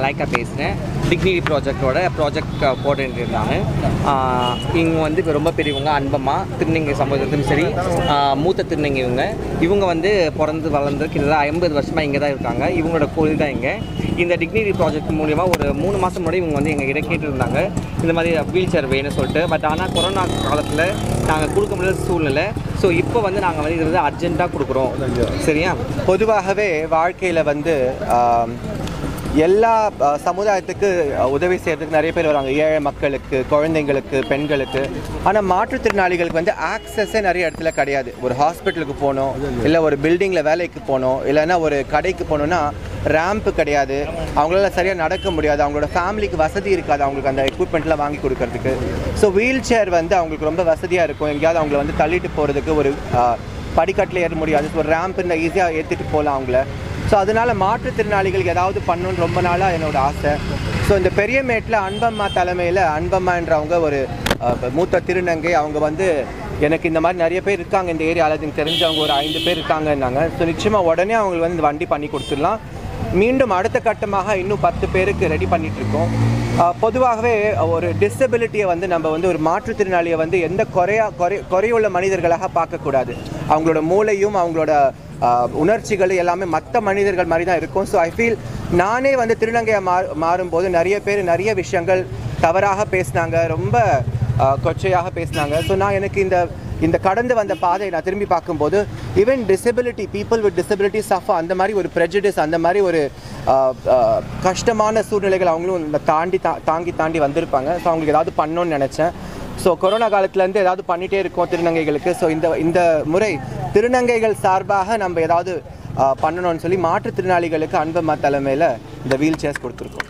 மலாய்க்கா பேசுகிறேன் dignity ப்ராஜெக்டோட project coordinator நான் இவங்க வந்து இப்ப ரொம்ப பெரியவங்க அன்பம்மா திருநங்கை சமூகத்திலும் சரி ஆஹ் மூத்த திருநங்கை இவங்க இவங்க வந்து பிறந்து வளர்ந்து கிட்டத்தட்ட ஐம்பது வருஷமாக இங்கே தான் இருக்காங்க இவங்களோட கோயில் தான் இங்கே இந்த டிக்னிட்டி ப்ராஜெக்ட் மூலிமா ஒரு மூணு மாதம் முன்னாடி இவங்க வந்து எங்கள் கிட்ட கேட்டிருந்தாங்க இந்த மாதிரி வீல் சேர் வேணும்னு சொல்லிட்டு பட் ஆனால் கொரோனா காலத்தில் நாங்கள் கொடுக்க முடியாத சூழ்நிலை ஸோ இப்போ வந்து நாங்கள் வந்து இது வந்து அர்ஜென்ட்டாக கொடுக்குறோம் சரியா பொதுவாகவே வாழ்க்கையில் வந்து ஆம், எல்லா ஆ, சமுதாயத்துக்கு ஆ, உதவி செய்யறதுக்கு நிறைய பேர் வராங்க ஏழை மக்களுக்கு குழந்தைங்களுக்கு பெண்களுக்கு ஆனால் மாற்றுத்திறனாளிகளுக்கு வந்து ஆக்சஸே நிறைய இடத்துல கிடையாது ஒரு ஹாஸ்பிட்டலுக்கு போகணும் இல்லை ஒரு பில்டிங்கில் வேலைக்கு போகணும் இல்லைன்னா ஒரு கடைக்கு போகணுன்னா ரேம்ப்பு கிடையாது அவங்களால சரியாக நடக்க முடியாது அவங்களோட ஃபேமிலிக்கு வசதி இருக்காது அவங்களுக்கு அந்த எக்யூப்மெண்ட்லாம் வாங்கி கொடுக்கறதுக்கு ஸோ வீல் சேர் வந்து அவங்களுக்கு ரொம்ப வசதியாக இருக்கும் எங்கேயாவது அவங்கள வந்து தள்ளிட்டு போகிறதுக்கு ஒரு ஆ, படிக்கட்டில் ஏற முடியாது ஒரு ரேம்ப் இந்த ஈஸியாக ஏற்றிட்டு போகலாம் அவங்கள ஸோ அதனால மாற்றுத்திறனாளிகளுக்கு ஏதாவது பண்ணணும்னு ரொம்ப நாளாக என்னோட ஆசை ஸோ இந்த பெரியமேட்டில் அன்பம்மா தலைமையில் அன்பம்மான்றவங்க ஒரு அஹ், மூத்த திருநங்கை அவங்க வந்து எனக்கு இந்த மாதிரி நிறைய பேர் இருக்காங்க இந்த ஏரியாவில் எனக்கு தெரிஞ்சவங்க ஒரு ஐந்து பேர் இருக்காங்கன்னாங்க ஸோ நிச்சயமாக உடனே அவங்களுக்கு வந்து இந்த வண்டி பண்ணி கொடுத்துடலாம் மீண்டும் அடுத்த கட்டமாக இன்னும் பத்து பேருக்கு ரெடி பண்ணிட்டு இருக்கோம் அஹ், பொதுவாகவே ஒரு டிசபிலிட்டியை வந்து நம்ம வந்து ஒரு மாற்றுத்திறனாளியை வந்து எந்த குறையா குறை குறையுள்ள மனிதர்களாக பார்க்கக்கூடாது அவங்களோட மூளையும் அவங்களோட ஆஹ் உணர்ச்சிகள் எல்லாமே மற்ற மனிதர்கள் மாதிரி தான் இருக்கும் ஸோ ஐ ஃபீல் நானே வந்து திருநங்கையாக மா மாறும்போது நிறைய பேர் நிறைய விஷயங்கள் தவறாக பேசினாங்க ரொம்ப ஆஹ் கொச்சையாக பேசினாங்க ஸோ நான் எனக்கு இந்த இந்த கடந்து வந்த பாதையை நான் திரும்பி பார்க்கும்போது even disability people with disability suffer அந்த மாதிரி ஒரு ப்ரெஜிடிஸ் அந்த மாதிரி ஒரு ஆஹ் ஆஹ் கஷ்டமான சூழ்நிலைகள் அவங்களும் இந்த தாண்டி தா தாங்கி தாண்டி வந்திருப்பாங்க ஸோ அவங்களுக்கு ஏதாவது பண்ணணும்னு நினச்சேன் ஸோ கொரோனா காலத்துலேருந்து ஏதாவது பண்ணிகிட்டே இருக்கோம் திருநங்கைகளுக்கு ஸோ இந்த இந்த முறை திருநங்கைகள் சார்பாக நம்ம ஏதாவது ஆஹ், பண்ணணும்னு சொல்லி மாற்றுத்திறனாளிகளுக்கு அன்பம்மா தலைமையில் இந்த வீல் சேர்ஸ் கொடுத்துருக்கோம்